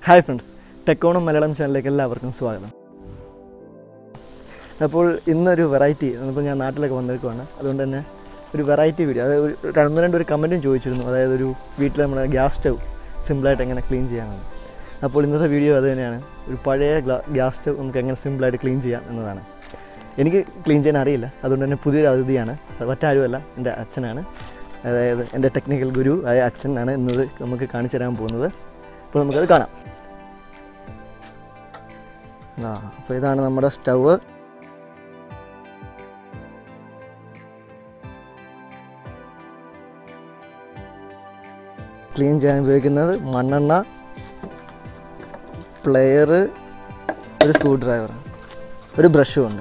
Hi friends ടെക്കോണം Malayalam ചാനലിലേക്ക് എല്ലാവർക്കും സ്വാഗതം അപ്പോൾ ഇന്നൊരു വെറൈറ്റി ഇപ്പോൾ ഞാൻ നാട്ടിലൊക്കെ വന്നിരിക്കുവാണ് അതുകൊണ്ട് തന്നെ ഒരു വെറൈറ്റി വീഡിയോ അതായത് ഒരു ഒരു ഒന്ന് രണ്ട് ഒരു കമൻറ്റും ചോദിച്ചിരുന്നു അതായത് ഒരു വീട്ടിൽ നമ്മുടെ ഗ്യാസ് സ്റ്റവ് സിമ്പിളായിട്ട് എങ്ങനെ ക്ലീൻ ചെയ്യാനാണ് അപ്പോൾ ഇന്നത്തെ വീഡിയോ അത് തന്നെയാണ് ഒരു പഴയ ഗ്യാസ് സ്റ്റവ് നമുക്ക് എങ്ങനെ സിമ്പിളായിട്ട് ക്ലീൻ ചെയ്യാം എന്നതാണ് എനിക്ക് ക്ലീൻ ചെയ്യാൻ അറിയില്ല അതുകൊണ്ട് തന്നെ പുതിയൊരു അതിഥിയാണ് അത് മറ്റാരുമല്ല എൻ്റെ അച്ഛനാണ് അതായത് എൻ്റെ ടെക്നിക്കൽ ഗുരു ആയ അച്ഛനാണ് ഇന്നത് നമുക്ക് കാണിച്ചു തരാൻ പോകുന്നത് അപ്പോൾ നമുക്കത് കാണാം ആ അപ്പോൾ ഇതാണ് നമ്മുടെ സ്റ്റവ് ക്ലീൻ ചെയ്യാൻ ഉപയോഗിക്കുന്നത് മണ്ണെണ്ണ പ്ലെയർ ഒരു സ്ക്രൂ ഡ്രൈവർ ഒരു ബ്രഷും ഉണ്ട്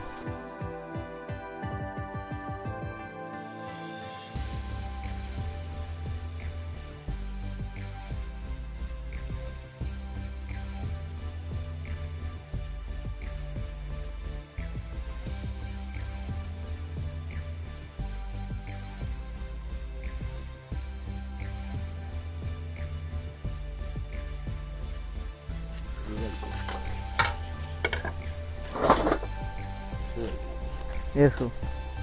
യെസ് ഗോ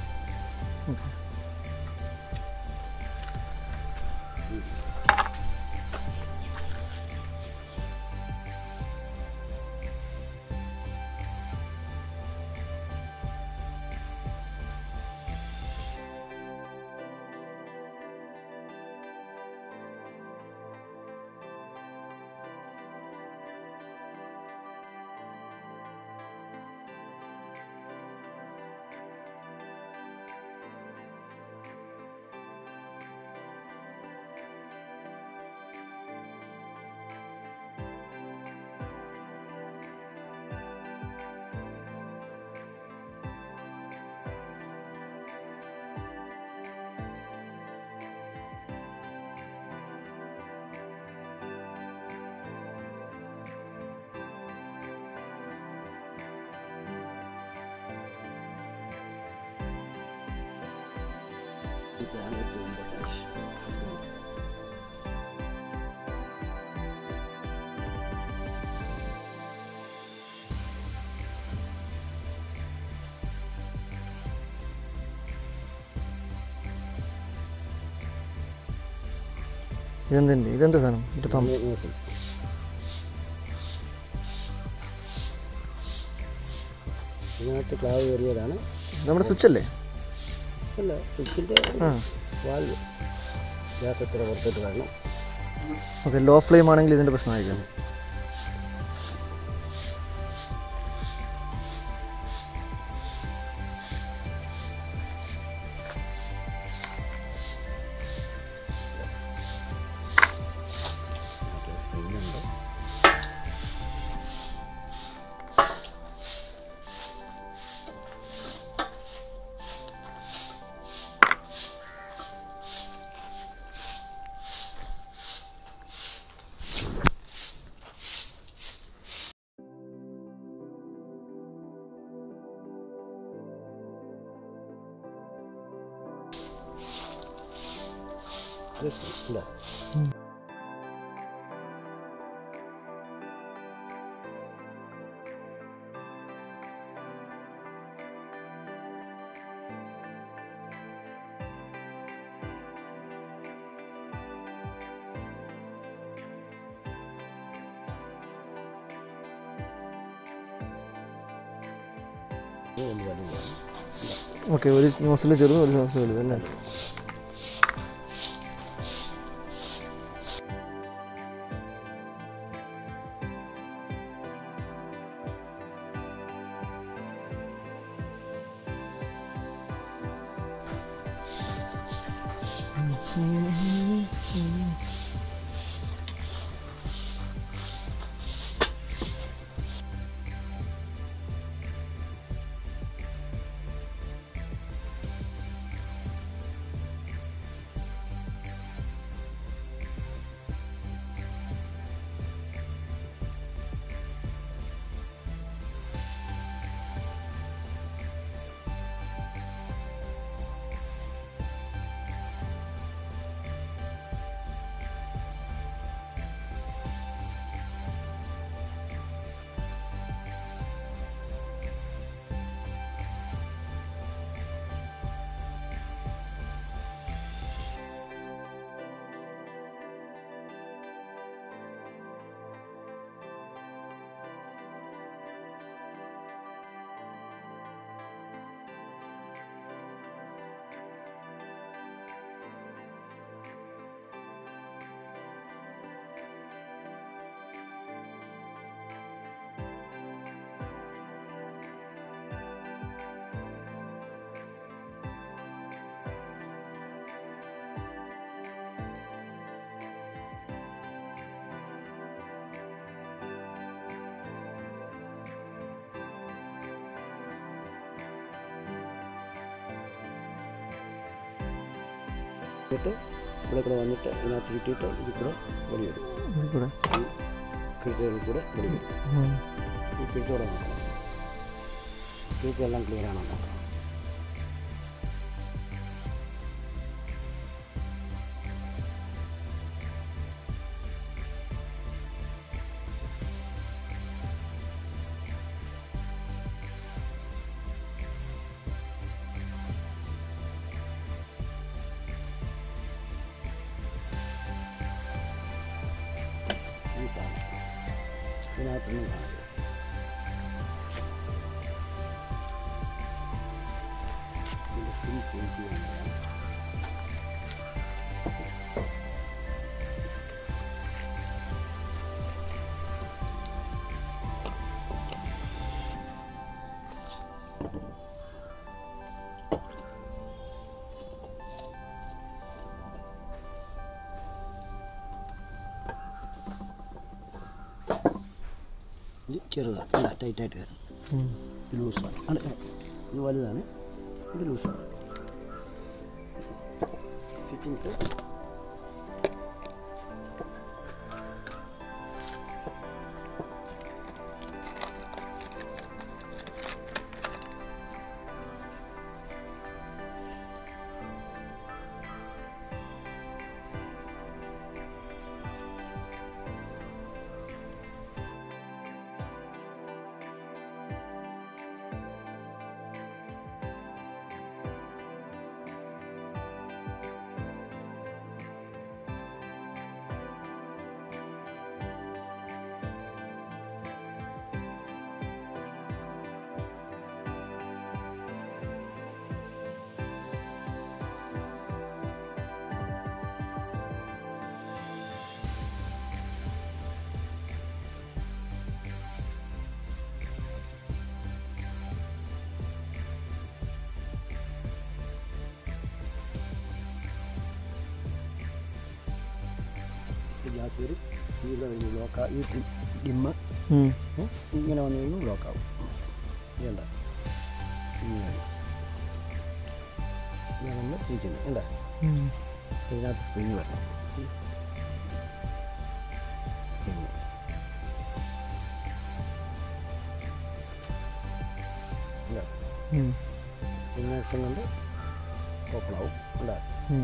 ഇതെന്തുണ്ട് ഇതെന്താ സാധനം ഇത് പമ്പ് ഇതിനകത്ത് ക്ലാവ് കയറിയതാണ് നമ്മുടെ സ്വിച്ച് അല്ലേ അല്ല സ്വിച്ചിൻ്റെ ആ വാൽവ് ഗ്യാസ് എത്ര പുറത്തോട്ട് വരണം ഓക്കെ ലോ ഫ്ലെയിം ആണെങ്കിൽ ഇതിൻ്റെ പ്രശ്നമായിരിക്കും പിന്നുണ്ട് ഇല്ല ഇത് വലിയ വലുതാണ് ഓക്കെ ഒരു നോസിൽ ചെറുതും ഒരു നോസിൽ വലുതും അല്ലേ എന്നിട്ട് ഇവിടെ കൂടെ വന്നിട്ട് ഇതിനകത്ത് ഇട്ടിട്ട് ഇതിൽ കൂടെ വെളിയിടും ഇതിൽ കൂടെ ഈ കിഴക്കുകളിൽ കൂടെ വെളിയിടും ഉം. ഈ കിഴക്കോടെ നോക്കണം കിഴക്കെല്ലാം ക്ലിയർ ആണോ നോക്കണം ഈ സാധനം ഇതിനകത്തൊന്നും കാണില്ല ഇതിൻ്റെ പിൻ ചേഞ്ച് ചെയ്യുന്നതാണ് ഇത് ചെറുതാണ് അല്ല ടൈറ്റായിട്ട് വരും ഉം. ഇത് ലൂസാണ് അല്ല അല്ല. ഇത് വലുതാണ് ഇത് ലൂസാണ് ഫിറ്റിങ്സ് ഗ്യാസ് വരും ഇതിൽ കഴിഞ്ഞ് ബ്ലോക്ക് ഈ ഡിമ്മ് ഉം. ഇങ്ങനെ വന്നു കഴിഞ്ഞാൽ ബ്ലോക്ക് ആവും ഇതണ്ട ഇങ്ങനെ വരും. ഇങ്ങനെ നമ്മൾ തിരിക്കുന്നത് എന്താ ഉം. ഇതിനകത്ത് സ്പ്രിങ് വരണം സ്പ്രിങ് എന്താ ഉം. സ്പ്രിങ് ആക്ഷൻ കൊണ്ട് ഓപ്പൺ ആവും എന്താ ഉം.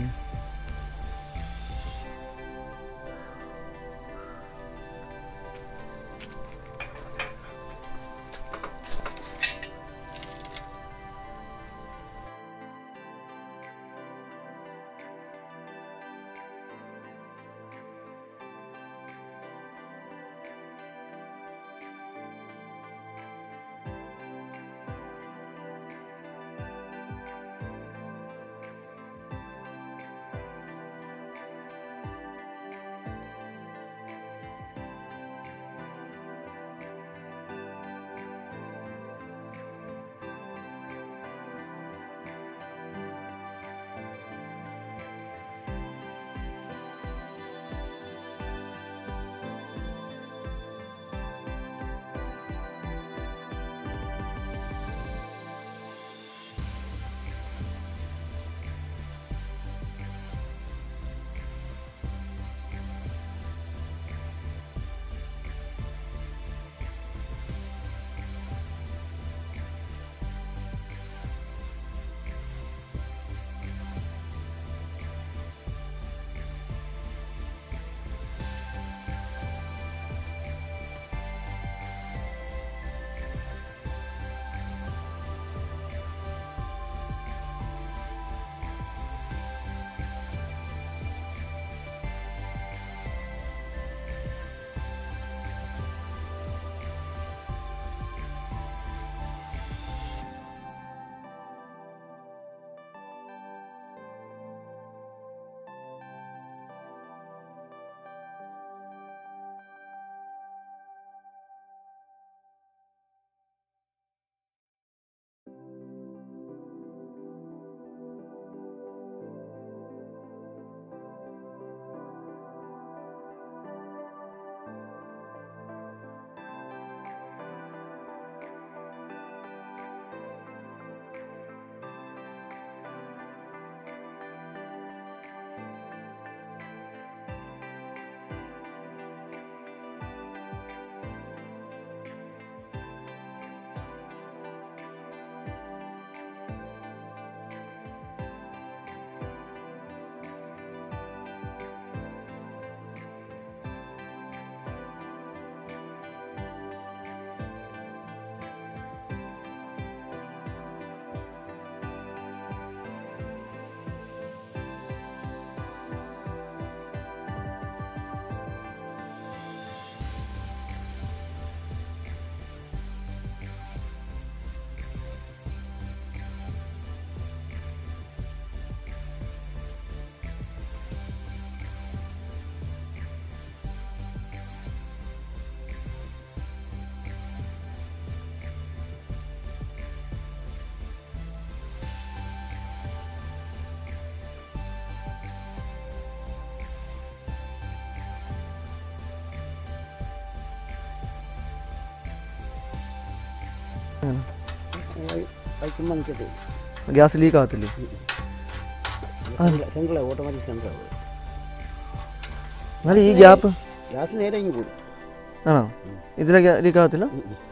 അങ്ങനെ വയ്ക്കുമ്പോൾ നിൽക്കട്ടെ ഗ്യാസ് ലീക്ക് ആകത്തില്ലേ സെൻട്രൽ ഓട്ടോമാറ്റിക് സെൻട്രൽ എന്നാലും ഈ ഗ്യാപ്പ് ഗ്യാസ് നേരെ ഇങ്ങ് പോകും ആണോ ഇതിലെ ലീക്ക് ആകത്തില്ല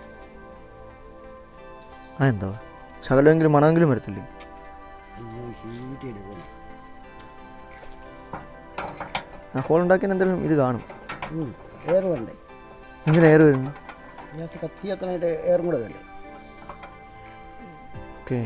ആ എന്താ ശകലമെങ്കിലും മണമെങ്കിലും വരത്തില്ലേ ഹീറ്റ് ചെയ്ത് പോകും ആ ഹോൾ ഉണ്ടാക്കിയ എന്തെങ്കിലും ഇത് കാണും എയർ വേണ്ടേ എന്തിനാ എയർ വരുന്നു ഗ്യാസ് കത്തി എത്തനായിട്ട് എയറും കൂടെ വേണ്ടേ ഓക്കെ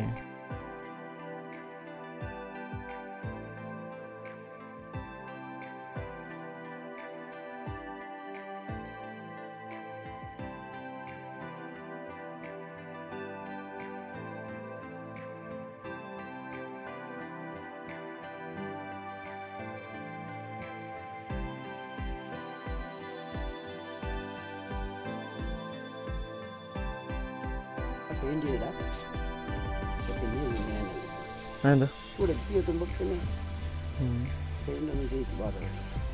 പെയിൻറ്റ് ചെയ്താൽ പിന്നെ ഇങ്ങനെ അതെന്താ ഇവിടെ എത്തി എത്തുമ്പോൾ പിന്നെ പെയിൻ്റ് ഒന്നും ചെയ്ത് പാടില്ല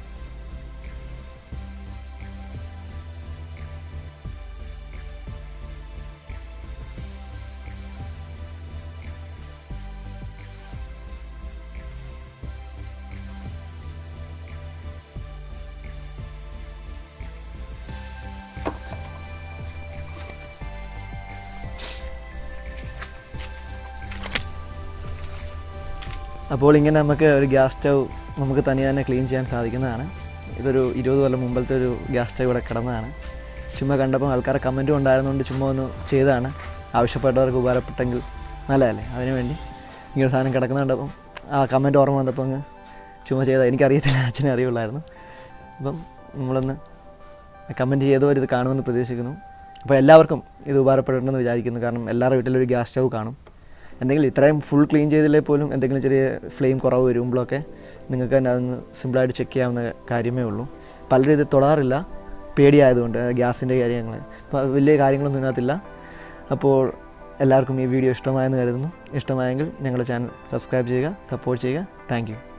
അപ്പോൾ ഇങ്ങനെ നമുക്ക് ഒരു ഗ്യാസ് സ്റ്റൗ നമുക്ക് തനിയെ തന്നെ ക്ലീൻ ചെയ്യാൻ സാധിക്കുന്നതാണ് ഇതൊരു ഇരുപത് കൊല്ലം മുമ്പത്തെ ഒരു ഗ്യാസ് സ്റ്റൗ ഇവിടെ കിടന്നതാണ് ചുമ്മാ കണ്ടപ്പോൾ ആൾക്കാരെ കമൻറ്റും ഉണ്ടായിരുന്നുകൊണ്ട് ചുമ്മാ ഒന്ന് ചെയ്തതാണ് ആവശ്യപ്പെട്ടവർക്ക് ഉപകാരപ്പെട്ടെങ്കിൽ നല്ലതല്ലേ അതിനു വേണ്ടി ഇങ്ങനെ സാധനം കിടക്കുന്ന കണ്ടപ്പം ആ കമൻറ്റ് ഓർമ്മ വന്നപ്പോൾ അങ്ങ് ചുമ്മാ ചെയ്താൽ എനിക്കറിയത്തില്ല അച്ഛനെ അറിയുള്ളായിരുന്നു അപ്പം നമ്മളൊന്ന് കമൻറ്റ് ചെയ്തവർ ഇത് കാണുമെന്ന് പ്രതീക്ഷിക്കുന്നു അപ്പോൾ എല്ലാവർക്കും ഇത് ഉപകാരപ്പെടണമെന്ന് വിചാരിക്കുന്നു കാരണം എല്ലാവരുടെ വീട്ടിലൊരു ഗ്യാസ് സ്റ്റൗ കാണും എന്തെങ്കിലും ഇത്രയും ഫുൾ ക്ലീൻ ചെയ്തില്ലേ പോലും എന്തെങ്കിലും ചെറിയ ഫ്ലെയിം കുറവ് വരുമ്പോഴൊക്കെ നിങ്ങൾക്ക് തന്നെ അതൊന്ന് സിമ്പിളായിട്ട് ചെക്ക് ചെയ്യാവുന്ന കാര്യമേ ഉള്ളൂ പലരും ഇത് തൊടാറില്ല പേടിയായതുകൊണ്ട് ഗ്യാസിൻ്റെ കാര്യങ്ങൾ അപ്പോൾ വലിയ കാര്യങ്ങളൊന്നും ഇതിനകത്തില്ല അപ്പോൾ എല്ലാവർക്കും ഈ വീഡിയോ ഇഷ്ടമായെന്ന് കരുതുന്നു ഇഷ്ടമായെങ്കിൽ ഞങ്ങളുടെ ചാനൽ സബ്സ്ക്രൈബ് ചെയ്യുക സപ്പോർട്ട് ചെയ്യുക താങ്ക്